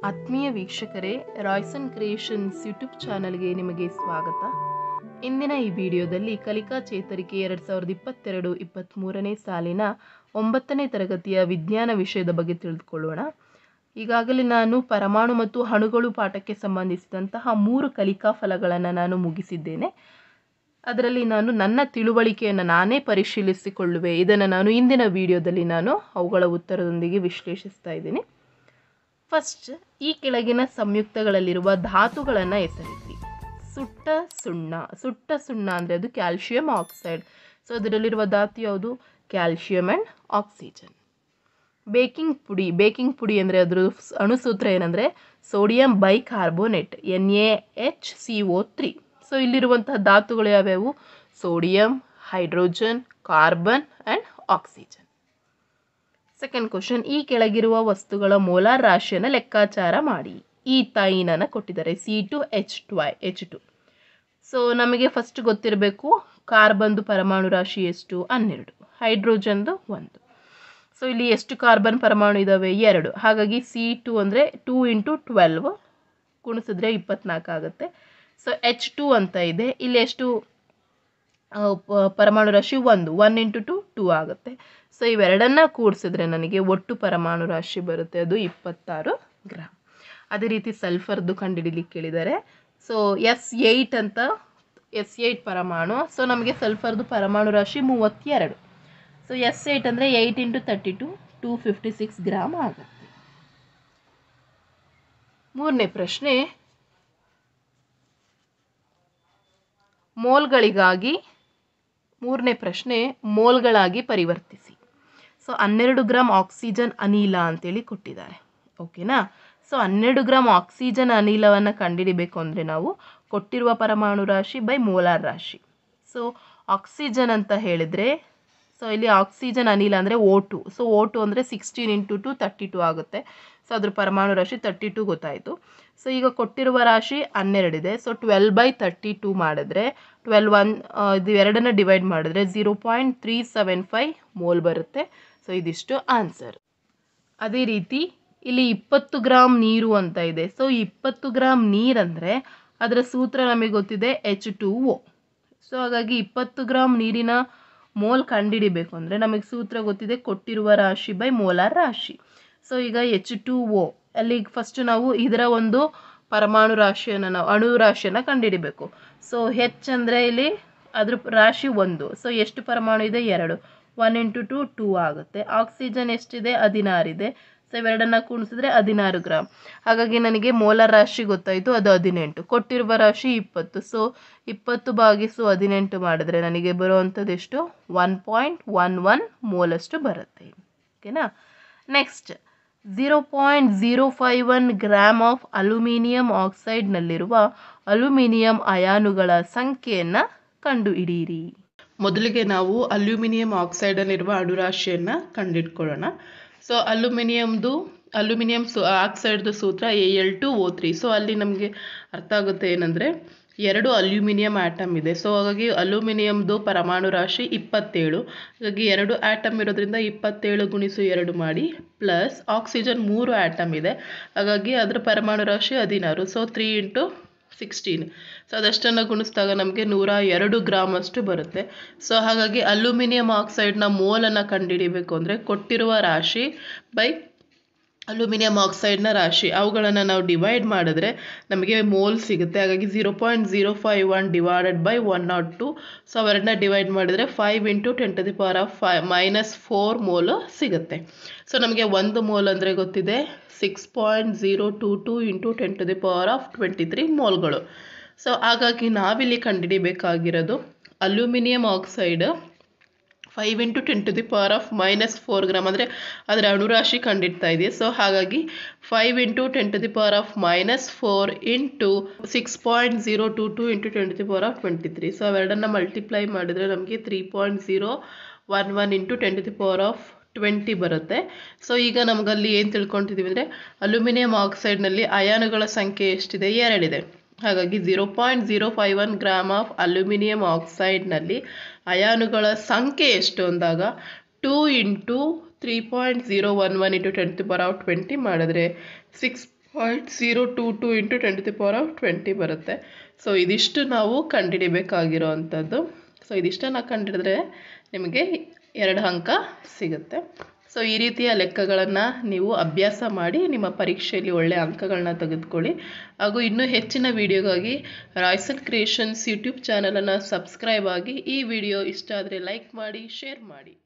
ಆತ್ಮೀಯ ವೀಕ್ಷಕರೇ Royson creations YouTube ಚಾನಲ್ಗೆ ನಿಮಗೆ ಸ್ವಾಗತ ಇಂದಿನ ಈ ವಿಡಿಯೋದಲ್ಲಿ ಕಲಿಕಾ ಚೇತರಿಕೆ ಎರಡು ಸಾವಿರದ ಇಪ್ಪತ್ತೆರಡು ಇಪ್ಪತ್ತ್ಮೂರನೇ ಸಾಲಿನ ಒಂಬತ್ತನೇ ತರಗತಿಯ ವಿಜ್ಞಾನ ವಿಷಯದ ಬಗ್ಗೆ ತಿಳಿದುಕೊಳ್ಳೋಣ ಈಗಾಗಲೇ ನಾನು ಪರಮಾಣು ಮತ್ತು ಅಣುಗಳು ಪಾಠಕ್ಕೆ ಸಂಬಂಧಿಸಿದಂತಹ ಮೂರು ಕಲಿಕಾ ಫಲಗಳನ್ನು ನಾನು ಮುಗಿಸಿದ್ದೇನೆ ಅದರಲ್ಲಿ ನಾನು ನನ್ನ ತಿಳುವಳಿಕೆಯನ್ನು ನಾನೇ ಪರಿಶೀಲಿಸಿಕೊಳ್ಳುವೆ ಇದನ್ನು ನಾನು ಇಂದಿನ ವಿಡಿಯೋದಲ್ಲಿ ನಾನು ಅವುಗಳ ಉತ್ತರದೊಂದಿಗೆ ವಿಶ್ಲೇಷಿಸ್ತಾ ಇದ್ದೀನಿ ಫಸ್ಟ್ ಈ ಕೆಳಗಿನ ಸಂಯುಕ್ತಗಳಲ್ಲಿರುವ ಧಾತುಗಳನ್ನು ಹೆಸರಿಸಿ ಸುಟ್ಟ ಸುಣ್ಣ ಸುಟ್ಟ ಸುಣ್ಣ ಅಂದರೆ ಅದು ಕ್ಯಾಲ್ಶಿಯಂ ಆಕ್ಸೈಡ್ ಸೊ ಅದರಲ್ಲಿರುವ ಧಾತು ಯಾವುದು ಕ್ಯಾಲ್ಶಿಯಂ ಆ್ಯಂಡ್ ಆಕ್ಸಿಜನ್ ಬೇಕಿಂಗ್ ಪುಡಿ ಬೇಕಿಂಗ್ ಪುಡಿ ಅಂದರೆ ಅದರ ಸ್- ಅಣುಸೂತ್ರ ಏನಂದರೆ sodium bicarbonate N A H C O three so ಇಲ್ಲಿರುವಂತಹ ಧಾತುಗಳು ಯಾವ್ಯಾವು sodium hydrogen carbon and oxygen second question ಈ ಕೆಳಗಿರುವ ವಸ್ತುಗಳ ಮೋಲಾರ್ ರಾಶಿಯನ್ನು ಲೆಕ್ಕಾಚಾರ ಮಾಡಿ ಈ ತೈನನ್ನು ಕೊಟ್ಟಿದ್ದಾರೆ C two H two H two so ನಮಗೆ ಫಸ್ಟ್ ಗೊತ್ತಿರಬೇಕು ಕಾರ್ಬನ್ದು ಪರಮಾಣು ರಾಶಿ ಎಷ್ಟು ಹನ್ನೆರಡು ಹೈಡ್ರೋಜನ್ದು ಒಂದು ಸೊ ಇಲ್ಲಿ ಎಷ್ಟು ಕಾರ್ಬನ್ ಪರಮಾಣು ಇದ್ದಾವೆ ಎರಡು ಹಾಗಾಗಿ ಸಿ ಟು ಅಂದರೆ ಟೂ ಇಂಟು ಟ್ವೆಲ್ವ್ ಗುಣಿಸಿದ್ರೆ ಇಪ್ಪತ್ನಾಲ್ಕು ಆಗುತ್ತೆ ಸೊ ಎಚ್ ಟು ಅಂತ ಇದೆ ಇಲ್ಲಿ ಎಷ್ಟು ಆ, ಪ- ಪರಮಾಣು ರಾಶಿ ಒಂದು ಒನ್ ಇಂಟು ಟು ಟೂ ಆಗುತ್ತೆ ಸೊ ಇವೆರಡನ್ನ ಕೂಡಿಸಿದ್ರೆ ನನಗೆ ಒಟ್ಟು ಪರಮಾಣು ರಾಶಿ ಬರುತ್ತೆ ಅದು ಇಪ್ಪತ್ತಾರು ಗ್ರಾಮ್ ಅದೇ ರೀತಿ ಸಲ್ಫರ್ದು ಕಂಡುಹಿಡಿಲಿಕ್ಕೆ ಕೇಳಿದ್ದಾರೆ ಸೊ ಎಸ್ ಏಯ್ಟ್ ಅಂತ ಎಸ್ ಏಯ್ಟ್ ಪರಮಾಣು ಸೊ ನಮಗೆ ಸಲ್ಫರ್ದು ಪರಮಾಣು ರಾಶಿ ಮೂವತ್ತೆರಡು ಸೊ ಎಸ್ ಏಯ್ಟ್ ಅಂದರೆ eight into thirty two two fifty six gram ಆಗುತ್ತೆ ಮೂರನೇ ಪ್ರಶ್ನೆ ಮೋಲ್ಗಳಿಗಾಗಿ ಮೂರನೇ ಪ್ರಶ್ನೆ ಮೋಲ್ಗಳಾಗಿ ಪರಿವರ್ತಿಸಿ ಸೊ ಹನ್ನೆರಡು ಗ್ರಾಮ್ ಆಕ್ಸಿಜನ್ ಅನಿಲ ಅಂತೇಳಿ ಕೊಟ್ಟಿದ್ದಾರೆ ಓಕೆನಾ ಸೊ ಹನ್ನೆರಡು ಗ್ರಾಮ್ ಆಕ್ಸಿಜನ್ ಅನಿಲವನ್ನು ಕಂಡುಹಿಡಿಬೇಕು ಅಂದರೆ ನಾವು ಕೊಟ್ಟಿರುವ ಪರಮಾಣು ರಾಶಿ ಬೈ ಮೋಲಾರ್ ರಾಶಿ ಸೊ ಆಕ್ಸಿಜನ್ ಅಂತ ಹೇಳಿದರೆ ಸೊ ಇಲ್ಲಿ ಆಕ್ಸಿಜನ್ ಅನಿಲ ಅಂದರೆ O two so O two ಅಂದರೆ sixteen into two thirty two ಆಗುತ್ತೆ ಸೊ ಅದ್ರ ಪರಮಾಣು ರಾಶಿ ತರ್ಟಿ ಟು ಗೊತ್ತಾಯಿತು ಸೊ ಈಗ ಕೊಟ್ಟಿರುವ ರಾಶಿ ಹನ್ನೆರಡಿದೆ so twelve by thirty two ಮಾಡಿದ್ರೆ ಟ್ವೆಲ್ ಒನ್ ಇದು ಎರಡನ್ನ ಡಿವೈಡ್ ಮಾಡಿದ್ರೆ zero point three seven five mole ಬರುತ್ತೆ ಸೊ ಇದಿಷ್ಟು ಆನ್ಸರ್ ಅದೇ ರೀತಿ ಇಲ್ಲಿ ಇಪ್ಪತ್ತು ಗ್ರಾಮ್ ನೀರು ಅಂತ ಇದೆ ಸೊ ಇಪ್ಪತ್ತು ಗ್ರಾಮ್ ನೀರಂದರೆ ಅದರ ಸೂತ್ರ ನಮಗೆ ಗೊತ್ತಿದೆ ಎಚ್ ಟು ಒ ಸೊ ಹಾಗಾಗಿ ಇಪ್ಪತ್ತು ಗ್ರಾಮ್ ನೀರಿನ ಮೋಲ್ ಕಂಡುಹಿಡಿಬೇಕು ಅಂದರೆ ನಮಗೆ ಸೂತ್ರ ಗೊತ್ತಿದೆ ಕೊಟ್ಟಿರುವ ರಾಶಿ ಬೈ ಮೋಲಾರ್ ರಾಶಿ ಸೊ ಈಗ ಎಚ್ ಟು ಒ ಅಲ್ಲಿ ಫಸ್ಟ್ ನಾವು ಇದರ ಒಂದು ಪರಮಾಣು ರಾಶಿಯನ್ನು ನಾವು ಅಣು ರಾಶಿಯನ್ನು ಕಂಡುಹಿಡಿಬೇಕು ಸೊ ಹೆಚ್ ಅಂದರೆ ಇಲ್ಲಿ ಅದ್ರ ರಾಶಿ ಒಂದು ಸೊ ಎಷ್ಟು ಪರಮಾಣು ಇದೆ ಎರಡು ಒನ್ ಇಂಟು ಟು ಟೂ ಆಗುತ್ತೆ ಆಕ್ಸಿಜನ್ ಎಷ್ಟಿದೆ ಹದಿನಾರಿದೆ ಸೊ ಇವೆರಡನ್ನ ಕೂಡಿಸಿದ್ರೆ ಹದಿನಾರು ಗ್ರಾಮ್ ಹಾಗಾಗಿ ನನಗೆ ಮೋಲಾರ್ ರಾಶಿ ಗೊತ್ತಾಯಿತು ಅದು ಹದಿನೆಂಟು ಕೊಟ್ಟಿರುವ ರಾಶಿ ಇಪ್ಪತ್ತು ಸೊ ಇಪ್ಪತ್ತು ಭಾಗಿಸು ಹದಿನೆಂಟು ಮಾಡಿದ್ರೆ ನನಗೆ ಬರುವಂಥದ್ದು ಎಷ್ಟು ಒನ್ ಪಾಯಿಂಟ್ ಒನ್ ಒನ್ ಮೋಲಷ್ಟು ಬರುತ್ತೆ ಓಕೆನಾ next zero point zero five one gram of aluminium ಆಕ್ಸೈಡ್ನಲ್ಲಿರುವ ಅಲ್ಯೂಮಿನಿಯಂ ಅಯಾನುಗಳ ಸಂಖ್ಯೆಯನ್ನು ಕಂಡುಹಿಡಿಯಿರಿ ಮೊದಲಿಗೆ ನಾವು ಅಲ್ಯೂಮಿನಿಯಂ ಆಕ್ಸೈಡಲ್ಲಿರುವ ಅಣುರಾಶಿಯನ್ನು ಕಂಡುಹಿಡ್ಕೊಳ್ಳೋಣ ಸೊ ಅಲ್ಯೂಮಿನಿಯಮ್ದು ಅಲ್ಯೂಮಿನಿಯಂ ಸು ಆಕ್ಸೈಡ್ದು ಸೂತ್ರ A L two O three so ಅಲ್ಲಿ ನಮಗೆ ಅರ್ಥ ಆಗುತ್ತೆ ಏನಂದರೆ ಎರಡು ಅಲ್ಯೂಮಿನಿಯಂ ಆಟಮ್ ಇದೆ ಸೊ ಹಾಗಾಗಿ ಅಲ್ಯೂಮಿನಿಯಮ್ದು ಪರಮಾಣು ರಾಶಿ ಇಪ್ಪತ್ತೇಳು ಹಾಗಾಗಿ ಎರಡು ಆಟಮ್ ಇರೋದ್ರಿಂದ ಇಪ್ಪತ್ತೇಳು ಗುಣಿಸು ಎರಡು ಮಾಡಿ ಪ್ಲಸ್ ಆಕ್ಸಿಜನ್ ಮೂರು ಆಟಮ್ ಇದೆ ಹಾಗಾಗಿ ಅದರ ಪರಮಾಣು ರಾಶಿ ಹದಿನಾರು so three into sixteen so ಅದಷ್ಟನ್ನು ಗುಣಿಸಿದಾಗ ನಮಗೆ ನೂರ ಎರಡು ಗ್ರಾಮ್ ಅಷ್ಟು ಬರುತ್ತೆ ಸೊ ಹಾಗಾಗಿ ಅಲ್ಯೂಮಿನಿಯಂ ಆಕ್ಸೈಡ್ನ ಮೋಲನ್ನು ಕಂಡುಹಿಡಿಬೇಕು ಅಂದರೆ ಕೊಟ್ಟಿರುವ ರಾಶಿ ಬೈ ಅಲ್ಯೂಮಿನಿಯಂ ಆಕ್ಸೈಡ್ನ ರಾಶಿ ಅವುಗಳನ್ನು ನಾವು ಡಿವೈಡ್ ಮಾಡಿದ್ರೆ ನಮಗೆ ಮೋಲ್ ಸಿಗುತ್ತೆ ಹಾಗಾಗಿ zero point zero five one divided by one naught two so ಅವೆರಡನ್ನ ಡಿವೈಡ್ ಮಾಡಿದರೆ five into ten to the power of five minus four mole ಸಿಗುತ್ತೆ ಸೊ ನಮಗೆ ಒಂದು ಮೋಲ್ ಅಂದರೆ ಗೊತ್ತಿದೆ six point zero two two into ten to the power of twenty three ಮೋಲ್ಗಳು so ಹಾಗಾಗಿ ನಾವಿಲ್ಲಿ ಕಂಡುಹಿಡಿಬೇಕಾಗಿರೋದು aluminium oxide five into ten to the power of minus four gram ಅಂದರೆ ಅದರ ಅಣುರಾಶಿ ಕಂಡಿಡ್ತಾ ಇದೆ ಸೊ ಹಾಗಾಗಿ five into ten to the power of minus four into six point zero two two into ten to the power of twenty three so ಅವೆರಡನ್ನ multiply ಮಾಡಿದರೆ ನಮಗೆ three point zero one one into ten to the power of twenty ಬರುತ್ತೆ so ಈಗ ನಮಗಲ್ಲಿ ಏನು ತಿಳ್ಕೊತಿದ್ದೀವಿ ಅಂದರೆ aluminium ಆಕ್ಸೈಡ್ನಲ್ಲಿ ಅಯಾನುಗಳ ಸಂಖ್ಯೆ ಎಷ್ಟಿದೆ ಎರಡಿದೆ ಹಾಗಾಗಿ zero point zero five one gram of aluminium ಆಕ್ಸೈಡ್ನಲ್ಲಿ ಅಯಾನುಗಳ ಸಂಖ್ಯೆ ಎಷ್ಟು ಅಂದಾಗ two into three point zero one one into ten to power of twenty ಮಾಡಿದ್ರೆ six point zero two two into ten to the power of twenty ಬರುತ್ತೆ so ಇದಿಷ್ಟು ನಾವು ಕಂಡುಹಿಡಿಬೇಕಾಗಿರೋ ಅಂಥದ್ದು ಸೊ ಇದಿಷ್ಟನ್ನು ಕಂಡುಹಿಡಿದ್ರೆ ನಿಮಗೆ ಎರಡು ಅಂಕ ಸಿಗುತ್ತೆ ಸೊ ಈ ರೀತಿಯ ಲೆಕ್ಕಗಳನ್ನು ನೀವು ಅಭ್ಯಾಸ ಮಾಡಿ ನಿಮ್ಮ ಪರೀಕ್ಷೆಯಲ್ಲಿ ಒಳ್ಳೆಯ ಅಂಕಗಳನ್ನ ತೆಗೆದುಕೊಳ್ಳಿ ಹಾಗೂ ಇನ್ನೂ ಹೆಚ್ಚಿನ ವಿಡಿಯೋಗಾಗಿ ರಾಯ್ಸಲ್ ಕ್ರಿಯೇಷನ್ಸ್ ಯೂಟ್ಯೂಬ್ ಚಾನಲನ್ನು ಸಬ್ಸ್ಕ್ರೈಬ್ ಆಗಿ ಈ ವಿಡಿಯೋ ಇಷ್ಟ ಆದರೆ ಲೈಕ್ ಮಾಡಿ ಶೇರ್ ಮಾಡಿ